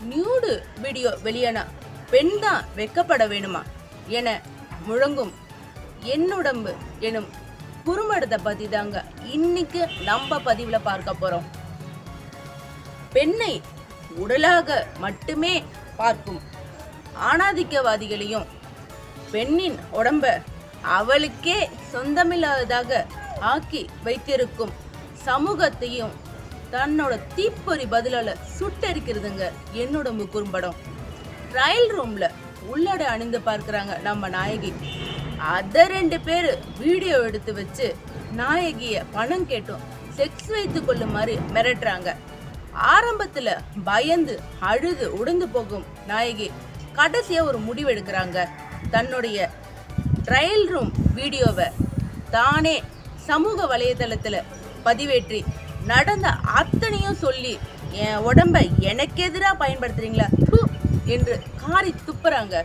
nude video வெளியானா பெண் தான் வெக்கப்பட வேணுமா என முழங்கும் என்னுடம்பு எனும் குறும்படத்தை பத்தி தாங்க இன்னைக்கு நம்ம பதிவுல பார்க்க போறோம் பெண்ணை உடலாக மட்டுமே பார்க்கும் ஆணாதிக்கவாதிகளையும் பெண்ணின் உடம்ப அவளுக்கே சொந்தமில்லாததாக ஆக்கி வைத்திருக்கும் சமூகத்தையும் தன்னோட தீப்பொறி பதிலால சுட்டரிக்கிறதுங்க என்னுடம்பு குறும்படம் ரயில் ரூம்ல உள்ளடை அணிந்து பார்க்கறாங்க நம்ம நாயகி அத ரெண்டு பேரு வீடியோ எடுத்து வச்சு நாயகிய பணம் கேட்டும் செக்ஸ் வைத்து கொள்ளுமாறு மிரட்டுறாங்க ஆரம்பத்துல பயந்து அழுது உடைந்து போகும் நாயகி கடைசியா ஒரு முடிவு எடுக்கிறாங்க தன்னுடைய ட்ரையல் ரூம் வீடியோவை தானே சமூக வலைதளத்துல பதிவேற்றி நடந்த அத்தனையும் சொல்லி என் உடம்ப எனக்கு எதிராக பயன்படுத்துறீங்களா ப்பு என்று காரி துப்புறாங்க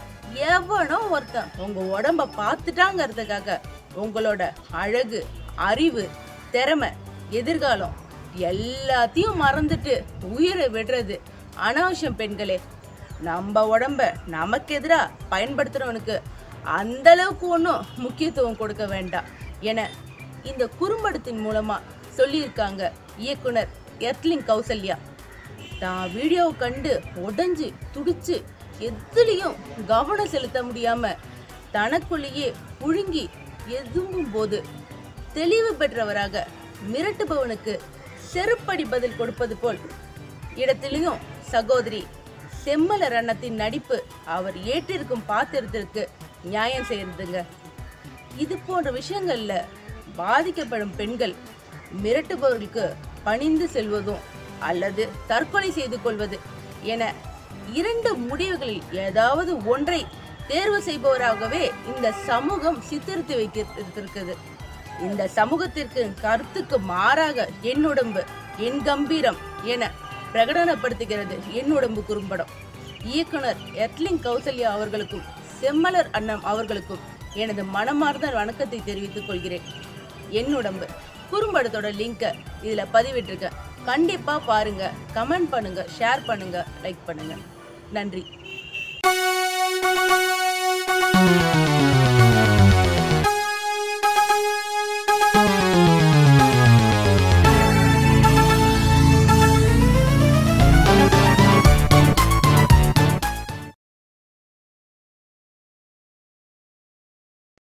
எவனோ ஒருத்தன் உங்க உடம்ப பார்த்துட்டாங்கிறதுக்காக உங்களோட அழகு அறிவு திறமை எதிர்காலம் எல்லாத்தையும் மறந்துட்டு உயிரை விடுறது அனாவசியம் பெண்களே நம்ம உடம்ப நமக்கு எதிரா பயன்படுத்துறவனுக்கு அந்த அளவுக்கு ஒன்றும் முக்கியத்துவம் கொடுக்க வேண்டாம் என இந்த குறும்படத்தின் மூலமா சொல்லியிருக்காங்க இயக்குனர் எர்த்லிங் கௌசல்யா தான் வீடியோவை கண்டு உடைஞ்சு துடிச்சு எதுலேயும் கவனம் செலுத்த முடியாம தனக்குள்ளேயே புழுங்கி எதுங்கும் போது தெளிவு பெற்றவராக மிரட்டுபவனுக்கு செருப்படி பதில் கொடுப்பது போல் இடத்திலையும் சகோதரி செம்மலர் அண்ணத்தின் நடிப்பு அவர் ஏற்றிருக்கும் பாத்திரத்திற்கு நியாயம் செய்யறதுங்க இது போன்ற விஷயங்கள்ல பாதிக்கப்படும் பெண்கள் மிரட்டுபவர்களுக்கு பணிந்து செல்வதும் அல்லது தற்கொலை செய்து கொள்வது என இரண்டு முடிவுகளில் ஏதாவது ஒன்றை தேர்வு செய்பவராகவே இந்த சமூகம் சித்தரித்து வைத்திருக்கிறது இந்த சமூகத்திற்கு கருத்துக்கு மாறாக என் உடம்பு என் கம்பீரம் என பிரகடனப்படுத்துகிறது என் உடம்பு குறும்படம் இயக்குனர் எர்ட்லிங் கௌசல்யா அவர்களுக்கும் செம்மலர் அண்ணம் அவர்களுக்கும் எனது மனமார்ந்த வணக்கத்தை தெரிவித்துக் கொள்கிறேன் என் உடம்பு குறும்படத்தோட லிங்கை இதுல பதிவிட்டிருக்கேன் கண்டிப்பா பாருங்க கமெண்ட் பண்ணுங்க ஷேர் பண்ணுங்க லைக் பண்ணுங்க நன்றி